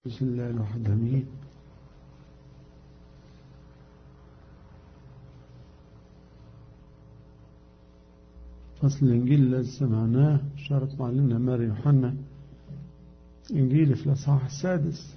بسم الله الواحد أمين فصل الإنجيل الذي سمعناه شارك معلمنا ماري يوحنا إنجيل في الأصحاح السادس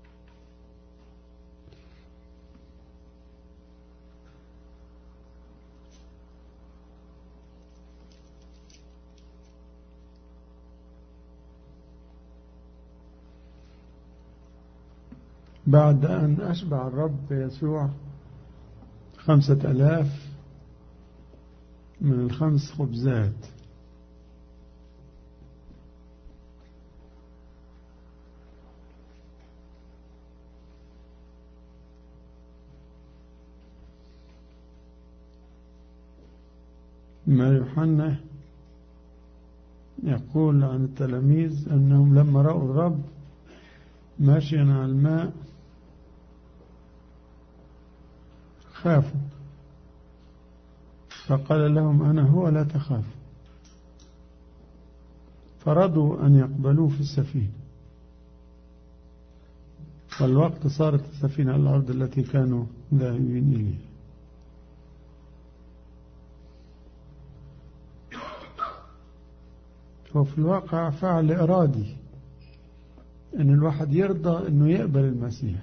بعد أن أشبع الرب يسوع خمسة ألاف من الخمس خبزات ما يوحنا يقول عن التلاميذ أنهم لما رأوا الرب ماشيا على الماء خافوا فقال لهم أنا هو لا تخافوا فرضوا أن يقبلوه في السفينة والوقت صارت السفينة على الأرض التي كانوا ذاهبين إليها وفي الواقع فعل إرادي أن الواحد يرضى أنه يقبل المسيح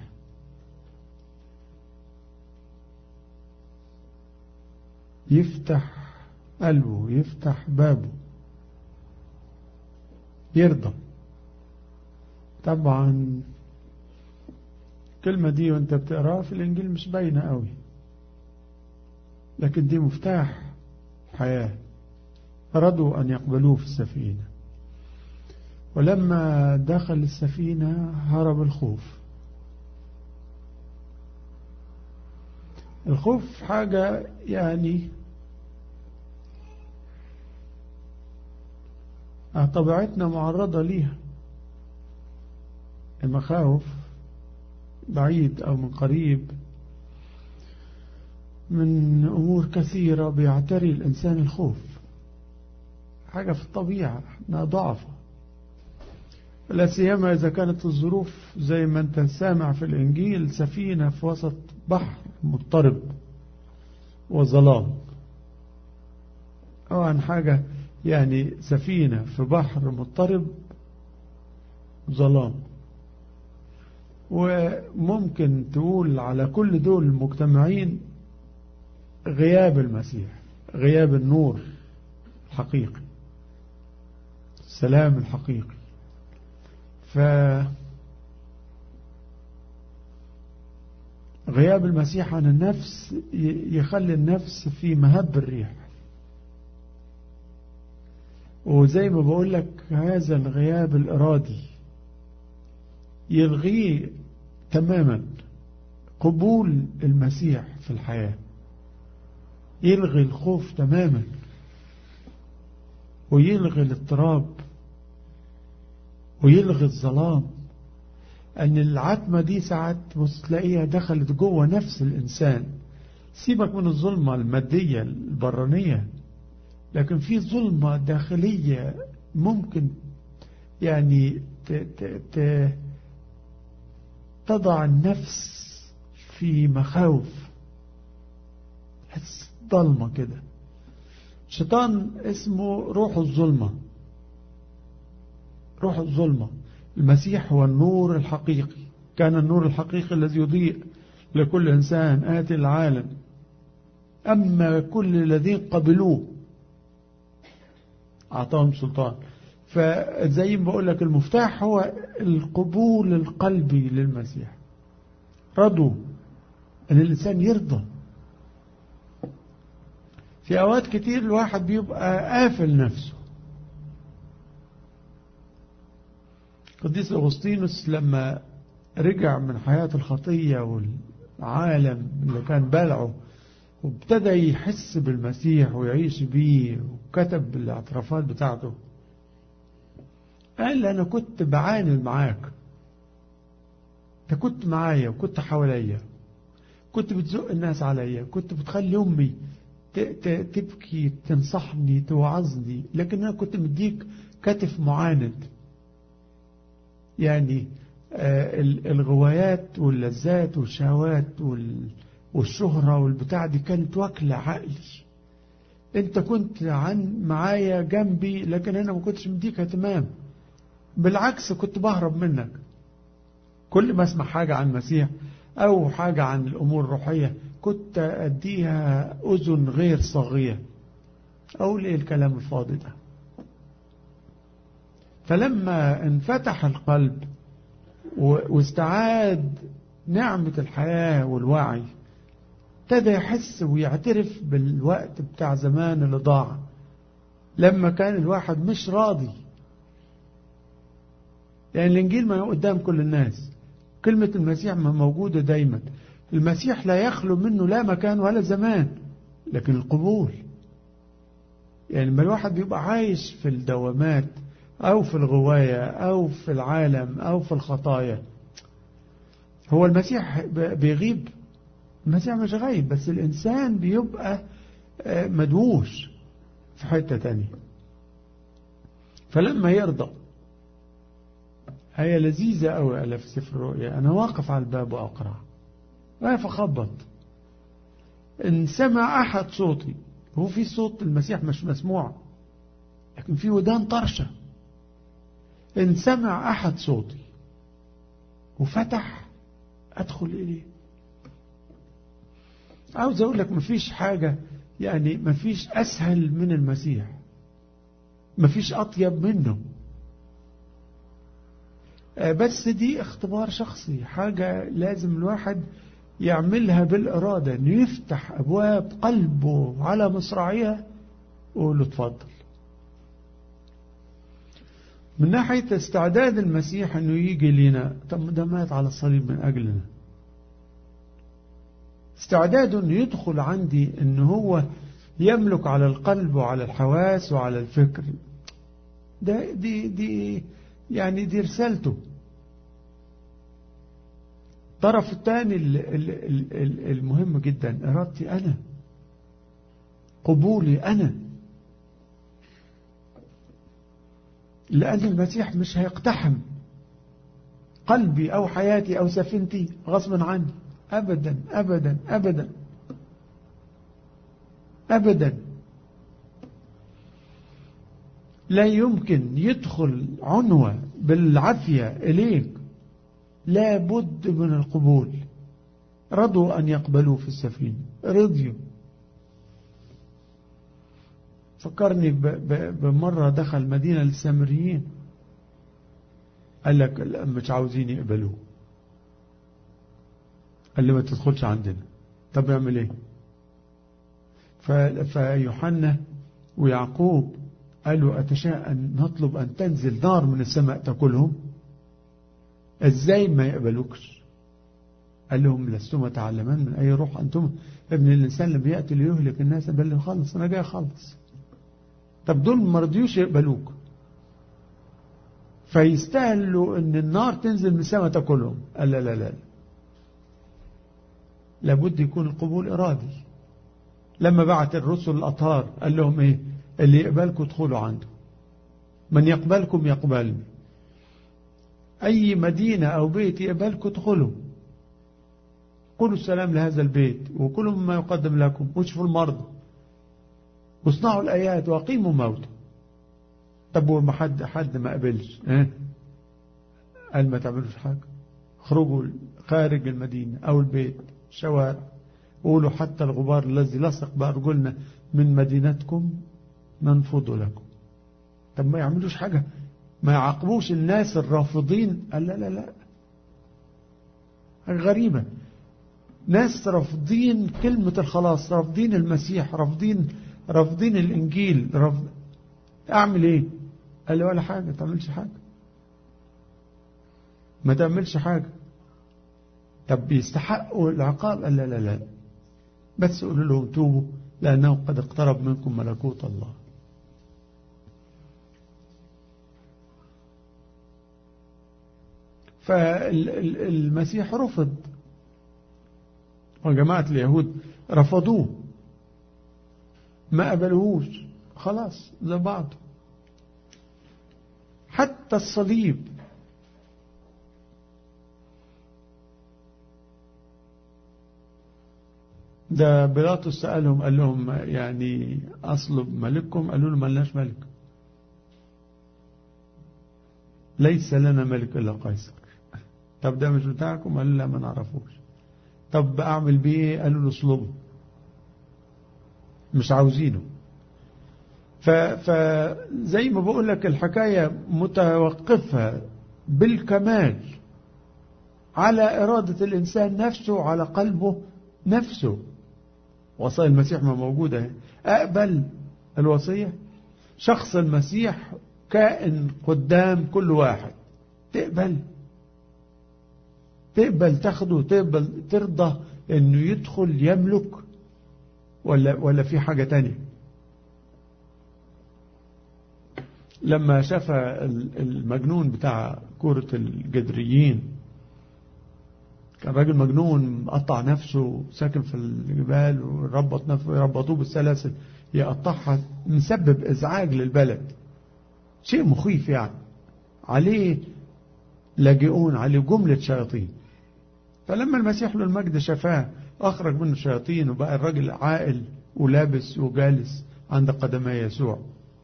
يفتح قلبه يفتح بابه يرضى طبعا الكلمة دي وانت بتقراها في الإنجيل مش باينة قوي لكن دي مفتاح حياة رضوا أن يقبلوه في السفينة ولما دخل السفينة هرب الخوف الخوف حاجة يعني طبيعتنا معرضة ليها المخاوف بعيد أو من قريب من أمور كثيرة بيعتري الإنسان الخوف حاجة في الطبيعة احنا ضعفة لا سيما إذا كانت الظروف زي ما أنت سامع في الإنجيل سفينة في وسط بحر مضطرب وظلام أو عن حاجة يعني سفينة في بحر مضطرب ظلام وممكن تقول على كل دول المجتمعين غياب المسيح غياب النور الحقيقي السلام الحقيقي ف غياب المسيح عن النفس يخلي النفس في مهب الريح وزي ما بقول لك هذا الغياب الإرادي يلغيه تماما قبول المسيح في الحياة يلغي الخوف تماما ويلغي الاضطراب ويلغي الظلام أن العتمة دي ساعات تلاقيها دخلت جوه نفس الإنسان سيبك من الظلمة المادية البرانية لكن في ظلمة داخلية ممكن يعني ت ت ت تضع النفس في مخاوف تحس ضلمة كده شيطان اسمه روح الظلمة روح الظلمة المسيح هو النور الحقيقي كان النور الحقيقي الذي يضيء لكل إنسان آتي العالم أما كل الذين قبلوه أعطاهم سلطان فزي ما بقول لك المفتاح هو القبول القلبي للمسيح رضوا أن الإنسان يرضى في أوقات كتير الواحد بيبقى قافل نفسه قديس أغسطينوس لما رجع من حياة الخطية والعالم اللي كان بلعه وابتدى يحس بالمسيح ويعيش بيه وكتب الاعترافات بتاعته قال أنا كنت بعاني معاك أنت كنت معايا وكنت حواليا كنت بتزق الناس عليا كنت بتخلي أمي تبكي تنصحني توعظني لكن أنا كنت مديك كتف معاند يعني الغوايات واللذات والشهوات والشهرة والبتاع دي كانت واكلة عقلي انت كنت عن معايا جنبي لكن انا ما كنتش مديك اهتمام بالعكس كنت بهرب منك كل ما اسمع حاجة عن المسيح او حاجة عن الامور الروحية كنت اديها اذن غير صاغية اقول ايه الكلام الفاضي ده فلما انفتح القلب واستعاد نعمة الحياة والوعي ابتدى يحس ويعترف بالوقت بتاع زمان اللي ضاع لما كان الواحد مش راضي يعني الانجيل ما قدام كل الناس كلمة المسيح ما موجودة دايما المسيح لا يخلو منه لا مكان ولا زمان لكن القبول يعني لما الواحد بيبقى عايش في الدوامات أو في الغواية أو في العالم أو في الخطايا هو المسيح بيغيب المسيح مش غايب بس الإنسان بيبقى مدووش في حتة تانية فلما يرضى هي لذيذة أوي على في سفر الرؤيا أنا واقف على الباب وأقرأ واقف أخبط إن سمع أحد صوتي هو في صوت المسيح مش مسموع لكن في ودان طرشة إن سمع أحد صوتي وفتح أدخل إليه عاوز أقول لك مفيش حاجة يعني مفيش أسهل من المسيح مفيش أطيب منه بس دي اختبار شخصي حاجة لازم الواحد يعملها بالإرادة أنه يفتح أبواب قلبه على مصراعيها ويقول له اتفضل من ناحية استعداد المسيح أنه يجي لنا طب ده مات على الصليب من أجلنا استعداده أنه يدخل عندي أنه هو يملك على القلب وعلى الحواس وعلى الفكر ده دي دي يعني دي رسالته الطرف الثاني المهم جدا إرادتي أنا قبولي أنا لأن المسيح مش هيقتحم قلبي أو حياتي أو سفينتي غصبا عني أبدا أبدا أبدا أبدا لا يمكن يدخل عنوة بالعافية إليك لا بد من القبول رضوا أن يقبلوا في السفينة رضيوا فكرني بمرة دخل مدينة للسامريين قال لك مش عاوزين يقبلوه قال لي ما تدخلش عندنا طب يعمل ايه فيوحنا ويعقوب قالوا أتشاء أن نطلب أن تنزل نار من السماء تأكلهم ازاي ما يقبلوكش قال لهم لستم تعلمان من أي روح أنتم ابن الإنسان لم يأتي ليهلك الناس بل يخلص أنا جاي أخلص طب دول ما رضيوش يقبلوك فيستاهلوا ان النار تنزل من السماء تاكلهم قال لا لا لا لابد يكون القبول ارادي لما بعت الرسل الاطهار قال لهم ايه اللي يقبلكم ادخلوا عنده من يقبلكم يقبلني اي مدينه او بيت يقبلكم ادخلوا قولوا السلام لهذا البيت وكلوا مما يقدم لكم واشفوا المرضى واصنعوا الآيات وأقيموا موتى طب وما حد حد ما قبلش اه؟ قال ما تعملوش حاجة خرجوا خارج المدينة أو البيت شوارع قولوا حتى الغبار الذي لصق بأرجلنا من مدينتكم ننفض لكم طب ما يعملوش حاجة ما يعاقبوش الناس الرافضين قال لا لا لا حاجة غريبة ناس رافضين كلمة الخلاص رافضين المسيح رافضين رافضين الإنجيل رفض أعمل إيه قال لي ولا حاجة ما تعملش حاجة ما تعملش حاجة طب بيستحقوا العقاب قال لا لا لا بس قولوا لهم توبوا لأنه قد اقترب منكم ملكوت الله فالمسيح رفض وجماعة اليهود رفضوه ما قبلوهوش خلاص زي بعض حتى الصليب ده بيلاطس سألهم قال لهم يعني أصلب ملككم قالوا له ملناش ملك ليس لنا ملك إلا قيصر طب ده مش بتاعكم قالوا لا ما نعرفوش طب أعمل بيه ايه قالوا له اصلبه مش عاوزينه فزي ما بقول لك الحكاية متوقفة بالكمال على إرادة الإنسان نفسه على قلبه نفسه وصايا المسيح ما موجودة أقبل الوصية شخص المسيح كائن قدام كل واحد تقبل تقبل تاخده تقبل ترضى انه يدخل يملك ولا ولا في حاجة تانية لما شاف المجنون بتاع كورة الجدريين كان راجل مجنون قطع نفسه ساكن في الجبال وربط نفسه يربطوه بالسلاسل يقطعها مسبب ازعاج للبلد شيء مخيف يعني عليه لاجئون عليه جملة شياطين فلما المسيح له المجد شفاه أخرج منه الشياطين وبقى الراجل عاقل ولابس وجالس عند قدمي يسوع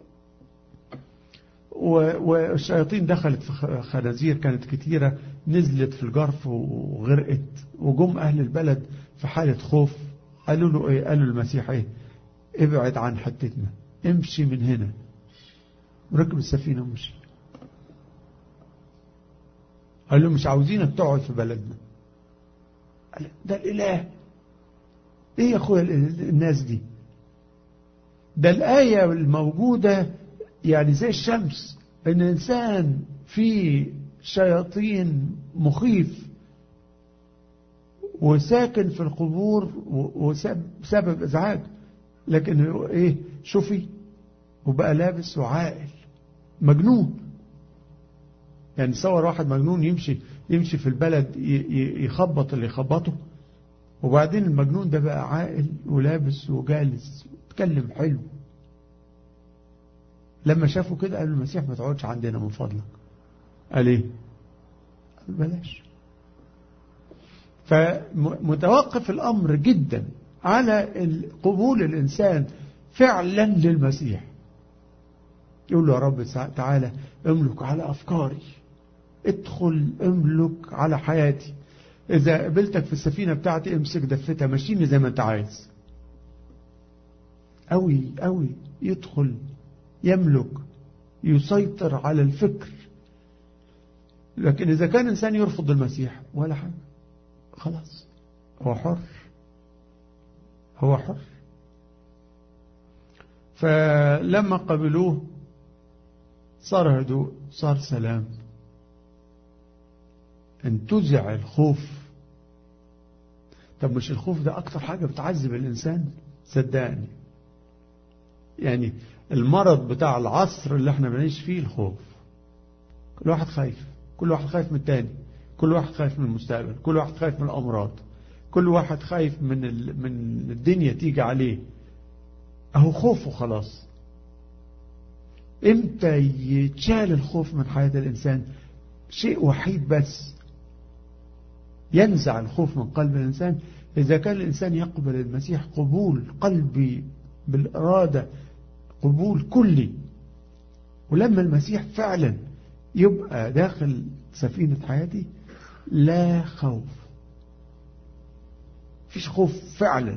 والشياطين دخلت في خنازير كانت كتيرة نزلت في الجرف وغرقت وجم أهل البلد في حالة خوف قالوا له إيه قالوا المسيح إيه ابعد عن حتتنا امشي من هنا ركب السفينة ومشي قال له مش عاوزينك تقعد في بلدنا قال ده الإله ايه يا اخويا الناس دي ده الآية الموجودة يعني زي الشمس ان انسان في شياطين مخيف وساكن في القبور وسبب ازعاج لكن ايه شوفي وبقى لابس وعاقل مجنون يعني تصور واحد مجنون يمشي يمشي في البلد يخبط اللي يخبطه وبعدين المجنون ده بقى عاقل ولابس وجالس يتكلم حلو لما شافوا كده قالوا المسيح ما تقعدش عندنا من فضلك قال ايه قال بلاش فمتوقف الأمر جدا على قبول الإنسان فعلا للمسيح يقول له يا رب تعالى املك على أفكاري ادخل املك على حياتي إذا قبلتك في السفينة بتاعتي امسك دفتها مشيني زي ما انت عايز قوي قوي يدخل يملك يسيطر على الفكر لكن إذا كان إنسان يرفض المسيح ولا حاجة خلاص هو حر هو حر فلما قبلوه صار هدوء صار سلام انتزع الخوف طب مش الخوف ده أكتر حاجة بتعذب الإنسان صدقني يعني المرض بتاع العصر اللي احنا بنعيش فيه الخوف كل واحد خايف كل واحد خايف من التاني كل واحد خايف من المستقبل كل واحد خايف من الأمراض كل واحد خايف من من الدنيا تيجي عليه اهو خوفه خلاص امتى يتشال الخوف من حياة الإنسان شيء وحيد بس ينزع الخوف من قلب الإنسان إذا كان الإنسان يقبل المسيح قبول قلبي بالإرادة قبول كلي ولما المسيح فعلا يبقى داخل سفينة حياتي لا خوف فيش خوف فعلا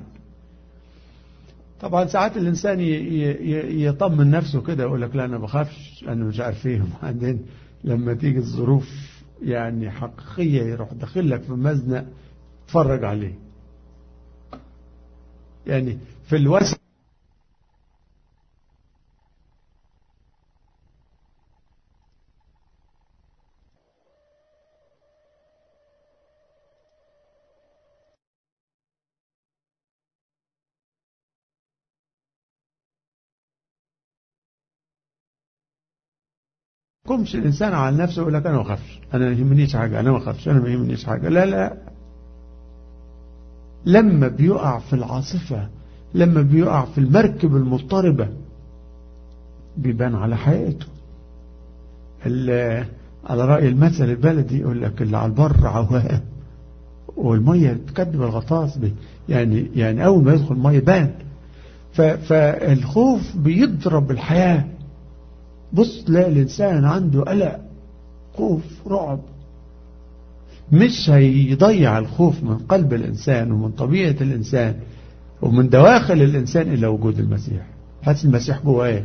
طبعا ساعات الإنسان يطمن نفسه كده يقول لك لا أنا بخافش أنا مش عارف ايه وبعدين لما تيجي الظروف يعني حقيقية يروح داخل لك في مزنق تفرج عليه يعني في الوسع يقومش الإنسان على نفسه يقول لك أنا ما أخافش أنا ما يهمنيش حاجة أنا ما أخافش أنا ما يهمنيش حاجة لا لا لما بيقع في العاصفة لما بيقع في المركب المضطربة بيبان على حقيقته على رأي المثل البلدي يقول لك اللي على البر عوام والمية تكدب الغطاس بي يعني يعني أول ما يدخل المية بان فالخوف بيضرب الحياة بص تلاقي الإنسان عنده قلق خوف رعب مش هيضيع الخوف من قلب الإنسان ومن طبيعة الإنسان ومن دواخل الإنسان إلى وجود المسيح حاسس المسيح جواه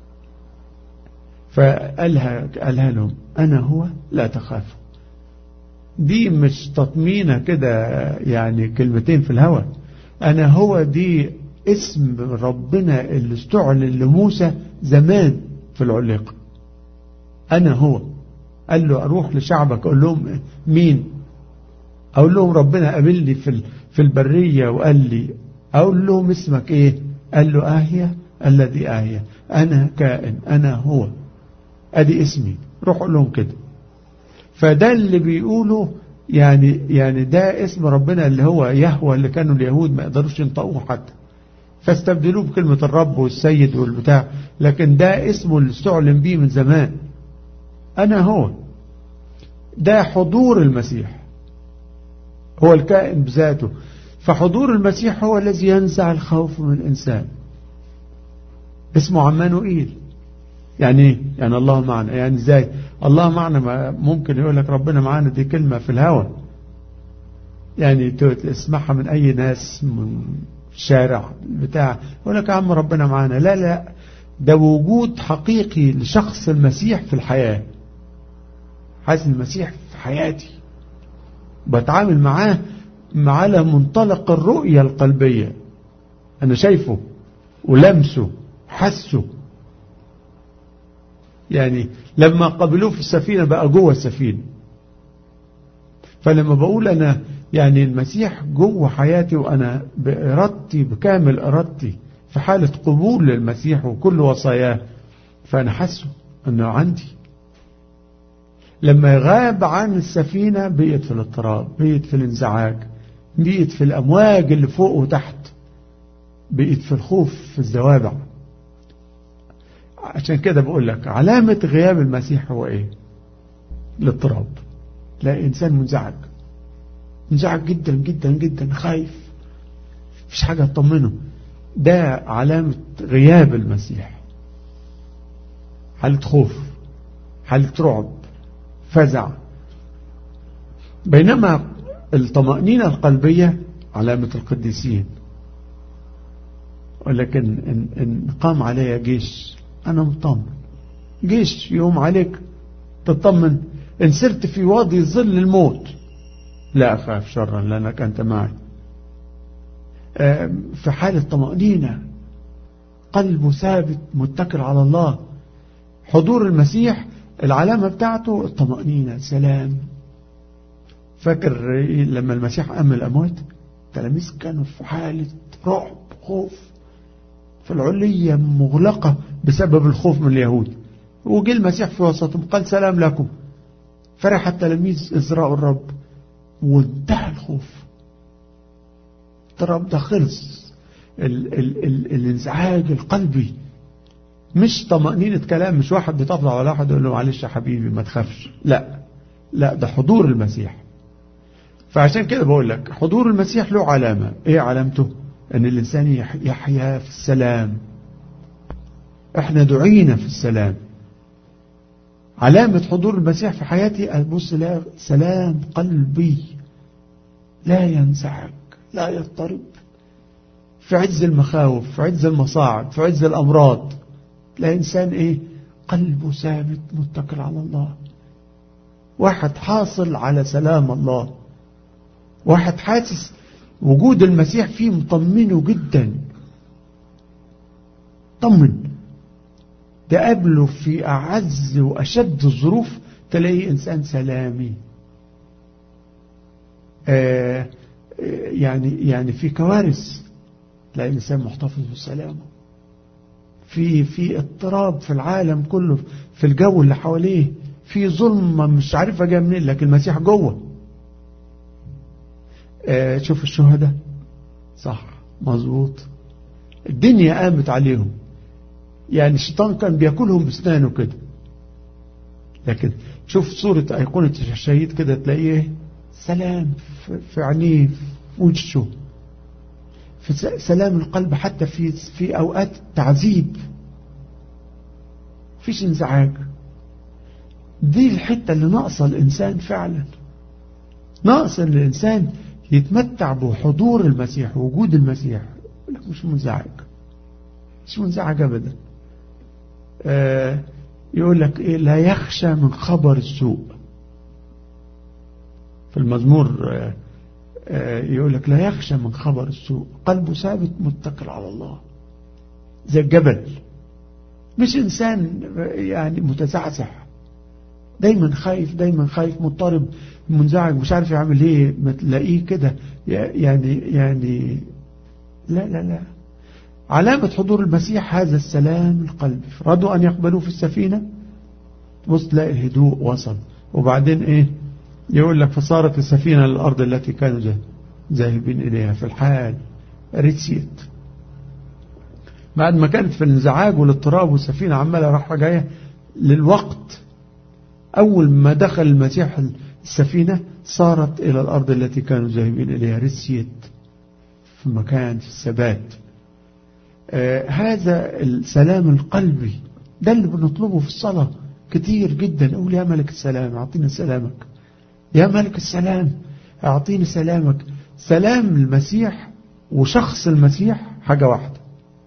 فقالها قالها لهم أنا هو لا تخافوا دي مش تطمينة كده يعني كلمتين في الهواء أنا هو دي اسم ربنا اللي استعلن لموسى زمان في العليقة أنا هو قال له أروح لشعبك أقول لهم مين أقول لهم ربنا قابلني في في البرية وقال لي أقول لهم اسمك إيه قال له آهية الذي آهية أنا كائن أنا هو أدي اسمي روح أقول لهم كده فده اللي بيقوله يعني يعني ده اسم ربنا اللي هو يهوى اللي كانوا اليهود ما يقدروش ينطقوه حتى فاستبدلوه بكلمة الرب والسيد والبتاع لكن ده اسمه اللي استعلن بيه من زمان أنا هو ده حضور المسيح هو الكائن بذاته فحضور المسيح هو الذي ينزع الخوف من الإنسان اسمه عمانوئيل يعني ايه يعني الله معنا يعني ازاي الله معنا ما ممكن يقول لك ربنا معنا دي كلمة في الهوى يعني تسمعها من اي ناس من الشارع بتاع يقول لك يا عم ربنا معانا لا لا ده وجود حقيقي لشخص المسيح في الحياة حاسس المسيح في حياتي بتعامل معاه على منطلق الرؤية القلبية أنا شايفه ولمسه حسه يعني لما قبلوه في السفينة بقى جوه السفينة فلما بقول أنا يعني المسيح جوه حياتي وأنا بإرادتي بكامل إرادتي في حالة قبول للمسيح وكل وصاياه فأنا حاسه أنه عندي لما يغاب عن السفينة بقيت في الاضطراب بقيت في الانزعاج بقيت في الأمواج اللي فوق وتحت بقيت في الخوف في الزوابع عشان كده بقول لك علامة غياب المسيح هو ايه الاضطراب لا انسان منزعج منزعج جدا جدا جدا خايف مفيش حاجة تطمنه ده علامة غياب المسيح حالة خوف حالة رعب فزع بينما الطمأنينة القلبية علامة القديسين ولكن إن, إن قام علي جيش أنا مطمن جيش يوم عليك تطمن إن سرت في وادي ظل الموت لا أخاف شرا لأنك أنت معي في حالة طمأنينة قلبه ثابت متكل على الله حضور المسيح العلامة بتاعته الطمأنينة سلام فاكر لما المسيح قام الأموات التلاميذ كانوا في حالة رعب خوف في العلية مغلقة بسبب الخوف من اليهود وجي المسيح في وسطهم قال سلام لكم فرح التلاميذ إزراء الرب وانتهى الخوف الرب ده خلص ال ال ال الانزعاج القلبي مش طمأنينة كلام مش واحد بيطفل على واحد يقول له معلش يا حبيبي ما تخافش لا لا ده حضور المسيح فعشان كده بقول لك حضور المسيح له علامة ايه علامته ان الانسان يحيا في السلام احنا دعينا في السلام علامة حضور المسيح في حياتي أبص لا سلام قلبي لا ينزعج لا يضطرب في عز المخاوف في عز المصاعب في عز الأمراض لا إنسان إيه قلبه ثابت متكل على الله واحد حاصل على سلام الله واحد حاسس وجود المسيح فيه مطمنه جدا طمن تقابله في أعز وأشد الظروف تلاقيه إنسان سلامي آه يعني يعني في كوارث تلاقي إنسان محتفظ بالسلامة في في اضطراب في العالم كله في الجو اللي حواليه في ظلمة مش عارفة جايه منين لكن المسيح جوه آه شوف الشهداء صح مظبوط الدنيا قامت عليهم يعني الشيطان كان بياكلهم بسنانه كده لكن شوف صورة أيقونة الشهيد كده تلاقيه سلام في عينيه في وجهه في سلام القلب حتى في في أوقات تعذيب فيش انزعاج دي الحتة اللي ناقصة الإنسان فعلا ناقص ان الإنسان يتمتع بحضور المسيح ووجود المسيح لك مش منزعج مش منزعج أبدا آه يقول لك إيه لا يخشى من خبر السوء في المزمور آه آه يقول لك لا يخشى من خبر السوء قلبه ثابت متكل على الله زي الجبل مش إنسان يعني متزعزع دايما خايف دايما خايف مضطرب منزعج مش عارف يعمل ايه ما تلاقيه كده يعني يعني لا لا لا علامة حضور المسيح هذا السلام القلبي رادوا أن يقبلوه في السفينة بص تلاقي الهدوء وصل وبعدين ايه يقول لك فصارت السفينة للأرض التي كانوا ذاهبين إليها في الحال ريتسيت بعد ما كانت في الانزعاج والاضطراب والسفينة عمالة رايحة جاية للوقت أول ما دخل المسيح السفينة صارت إلى الأرض التي كانوا ذاهبين إليها رسيت في مكان في الثبات آه هذا السلام القلبي ده اللي بنطلبه في الصلاة كتير جدا أقول يا ملك السلام أعطينا سلامك يا ملك السلام أعطيني سلامك سلام المسيح وشخص المسيح حاجة واحدة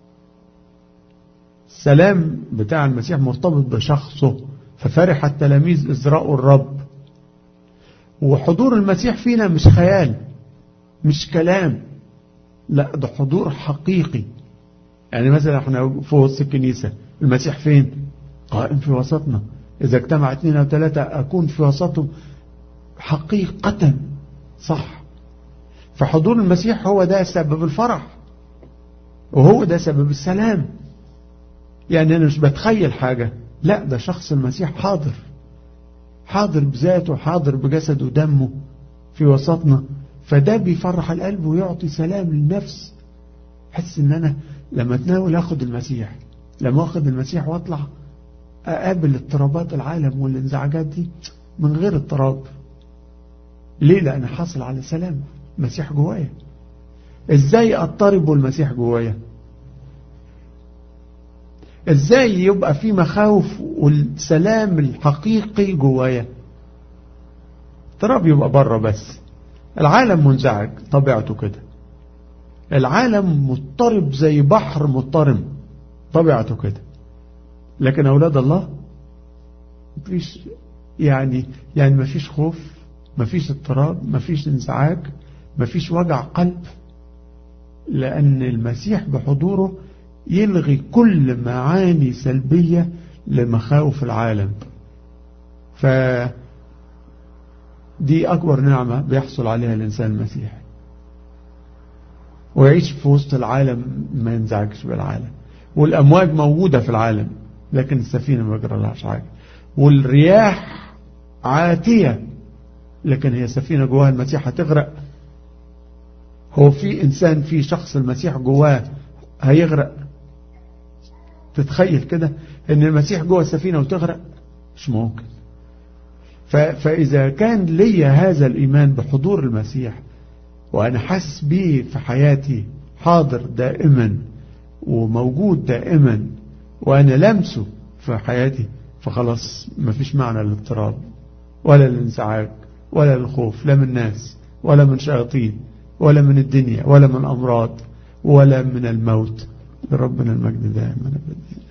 السلام بتاع المسيح مرتبط بشخصه ففرح التلاميذ إذ رأوا الرب وحضور المسيح فينا مش خيال مش كلام لا ده حضور حقيقي يعني مثلا احنا في وسط الكنيسة المسيح فين قائم في وسطنا إذا اجتمع اثنين أو ثلاثة أكون في وسطهم حقيقة صح فحضور المسيح هو ده سبب الفرح وهو ده سبب السلام يعني أنا مش بتخيل حاجة لا ده شخص المسيح حاضر حاضر بذاته حاضر بجسده ودمه في وسطنا فده بيفرح القلب ويعطي سلام للنفس حس ان انا لما اتناول اخد المسيح لما اخد المسيح واطلع اقابل اضطرابات العالم والانزعاجات دي من غير اضطراب ليه لان حاصل على سلام المسيح جوايا ازاي اضطرب والمسيح جوايا ازاي يبقى في مخاوف والسلام الحقيقي جوايا اضطراب يبقى بره بس العالم منزعج طبيعته كده العالم مضطرب زي بحر مضطرم طبيعته كده لكن أولاد الله مفيش يعني يعني مفيش خوف مفيش اضطراب مفيش انزعاج مفيش وجع قلب لأن المسيح بحضوره يلغي كل معاني سلبية لمخاوف العالم ف دي أكبر نعمة بيحصل عليها الإنسان المسيحي ويعيش في وسط العالم ما ينزعجش بالعالم والأمواج موجودة في العالم لكن السفينة ما يجرى لهاش حاجة والرياح عاتية لكن هي سفينة جواها المسيح هتغرق هو في إنسان في شخص المسيح جواه هيغرق تتخيل كده ان المسيح جوه السفينة وتغرق مش ممكن فإذا كان لي هذا الإيمان بحضور المسيح وأنا حاسس به في حياتي حاضر دائما وموجود دائما وأنا لمسه في حياتي فخلاص ما فيش معنى للاضطراب ولا للانزعاج ولا للخوف لا من الناس ولا من شياطين ولا من الدنيا ولا من أمراض ولا من الموت لربنا المجد دائما أبدا